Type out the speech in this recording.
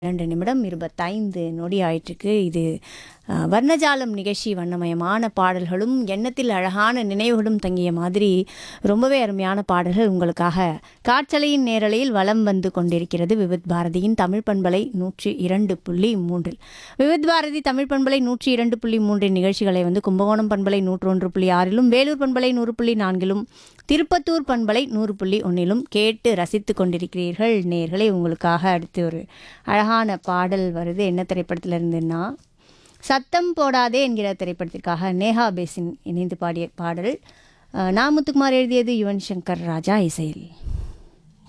இரண்டு நிமிடம் இருபத்தைந்து நொடி ஆயிற்றுக்கு இது அஹ், வர்ணஜாலம் நிகழ்ச்சி வண்ணமயமான பாடல்களும் எண்ணத்தில் அழகான நினைவுகளும் தங்கிய மாதிரி ரொம்பவே அருமையான பாடல்கள் உங்களுக்காக காற்றலையின் நேரலையில் வலம் வந்து கொண்டிருக்கிறது விவித் பாரதியின் தமிழ் பண்பலை நூற்றி இரண்டு புள்ளி மூன்றில் விவித் பாரதி தமிழ் பண்பலை நூற்றி இரண்டு புள்ளி மூன்றின் நிகழ்ச்சிகளை வந்து கும்பகோணம் பண்பலை நூற்றொன்று புள்ளி ஆறிலும் வேலூர் பண்பலை நூறு புள்ளி நான்கிலும் திருப்பத்தூர் பண்பலை நூறு புள்ளி ஒன்றிலும் கேட்டு ரசித்து கொண்டிருக்கிறீர்கள் நேர்களே உங்களுக்காக அடுத்து ஒரு அழகான பாடல் வருது என்ன திரைப்படத்தில் இருந்துன்னா சத்தம் போடாதே என்கிற திரைப்படத்திற்காக நேஹா பேசின் இணைந்து பாடிய பாடல் அஹ், நா முத்துக்குமார் எழுதியது யுவன் சங்கர் ராஜா இசையில்